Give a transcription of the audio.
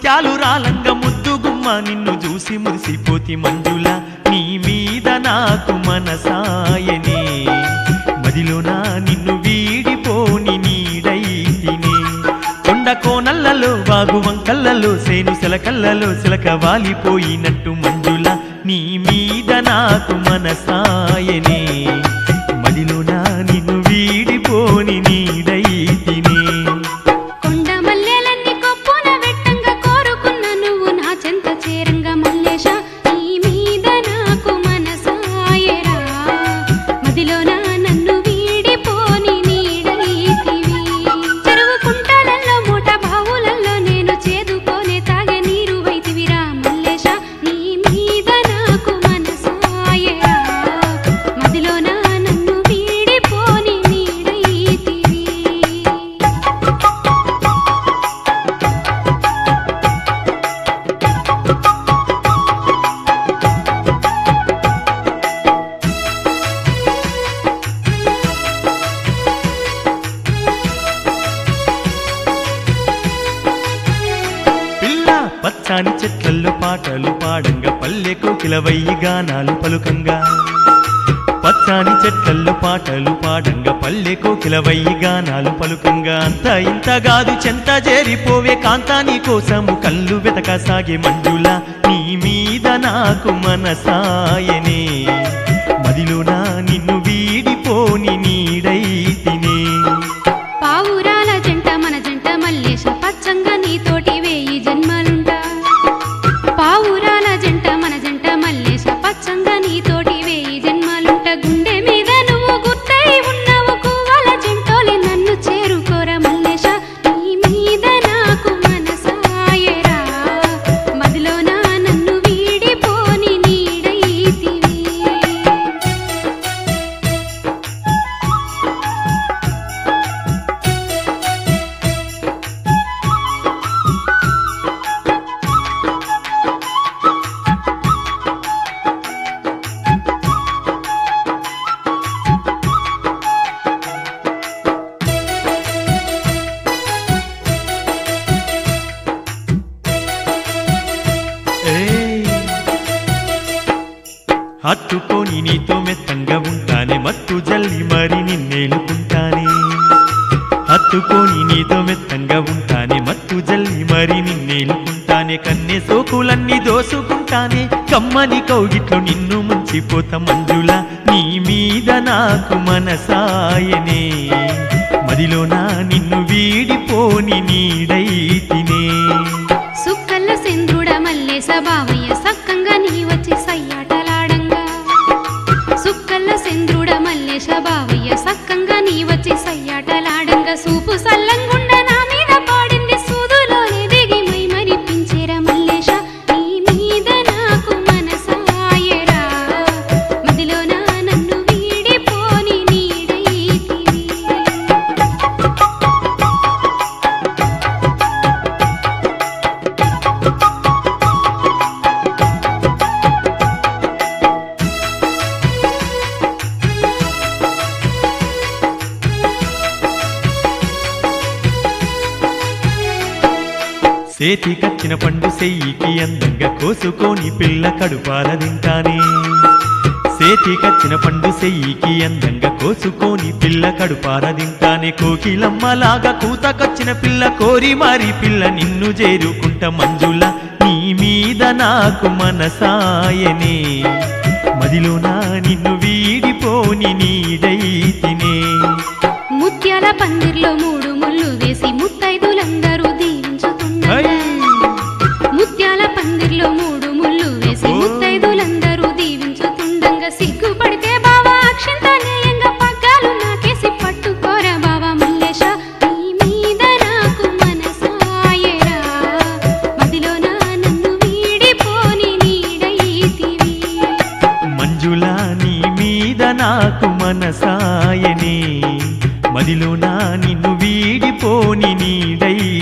ముత్యాలు రాలంగ ముద్దు గుమ్మ నిన్ను చూసి మురిసిపోతి మంజుల నీ మీద నాకు మనసాయనే మదిలోన నిన్ను వీడిపోని నీడైతినే కొండ కోనల్లలో వాగు వంకల్లలో సేను సిలకల్లలో సిలక వాలిపోయినట్టు మంజుల నీ మీద నాకు మనసాయనే మదిలోన నిన్ను వీడిపోని నీడైతినే కొండ మల్లెలన్నీ కొప్పున వెట్టంగా కోరుకున్న నువ్వు నా చెంత చేరంగా మల్లేశ నీ మీద నాకు మనసాయరా మదిలోన నన్ను వీడిపోని నీడైతివి చెరువు కుంటలలో మూట బావులలో నేను చేదుకోనే తాగే నీరు వైతివిరా మల్లేశ నీ మీద నాకు మనసాయరా మదిలోన నన్ను వీడిపోని నీడైతివి పిల్ల పచ్చాని చెట్లల్లో పాటలు పాడంగా పల్లె కోకిలవయ్యి గానాలు పలుకంగా పచ్చాని చెట్లల్లో పాటలు పాడంగా పల్లె కోకిలవయ్యి గానాలు పలుకంగా అంత ఇంత కాదు చెంత చేరిపోవే కాంతాని కోసము కళ్ళు వెతక సాగే మంజుల నీ మీద నాకు మనసాయనే మదిలోన నిన్ను వీడిపోని నీడైతినే పావురాల జంట మన జంట మల్లేశ పచ్చంగా నీతోటి వేయి జన్మలుంటా పావురాల జంట మన జంట మల్లేశ పచ్చంగా నీతోటి వేయి జన్మలుంట గుండె మీద నువ్వు గుర్తై ఉన్నావు కువ్వల జంటోలి నన్ను చేరుకోర మల్లేశ నీ మీద నాకు మనసాయరా మదిలోన నన్ను వీడిపోని నీడైతివి ఏయ్. హత్తుకొని నీతో మెత్తంగా ఉంటానే మత్తు జల్లి మరి నిన్నేలుకుంటానే హత్తుకొని నీతో మెత్తంగా ఉంటానే మత్తు జల్లి మరి నిన్నేలుకుంటానే కన్నె సోకులన్నీ దోసుకుంటానే కమ్మని కౌగిట్లో నిన్ను ముంచిపోతా మంజుల నీ మీద నాకు మనసాయనే మదిలోన నిన్ను వీడిపోని నీడైతినే సుక్కల్ల సెంద్రుడ మల్లేశ బావయ్య సక్కంగా నీ వచ్చి సయ్యాటలాడంగా సుక్కల్ల సెంద్రుడ మల్లేశ బావయ్య సక్కంగా నీ వచ్చి సయ్యాటలాడంగా సూపు సల్లంగుండ నా మీద పాడింది సూదులోనే దిగి మై మరిపించేర మల్లేశ నీ మీద నాకు మనసాయరా మదిలోన నన్ను వీడిపోని నీడైతివి సేతికచ్చిన పండు సెయ్యికి అందంగా కోసుకొని పిల్ల కడుపాల తింటానే సేతికచ్చిన పండు సెయ్యికి అందంగా కోసుకొని పిల్ల కడుపార తింటానే కోకిలమ్మలాగా కూతకొచ్చిన పిల్ల కోరి మారి పిల్ల నిన్ను చేరుకుంట మంజుల నీ మీద నాకు మనసాయనే మదిలోన నిన్ను వీడిపోని నీడైతినే ముత్యాల పందిర్లో మూడు ముళ్ళు వేసి ముత్తైదులందరూ దీవించుతుండగా హై! ముత్యాల పందిర్లో మూడు ముళ్ళు వేసి ఓ! ముత్తైదులందరూ దీవించుతుండగా సిగ్గుపడితే బావా అక్షంతనేయంగా పగ్గాలు నాకేసి పట్టుకోర బావా మల్లేశ నీ మీద నాకు మనసాయరా మదిలోన నన్ను వీడిపోని నీడైతివి మంజుల నీ మీద నాకు మనసాయనే మదిలోన నిన్ను వీడిపోని నీడై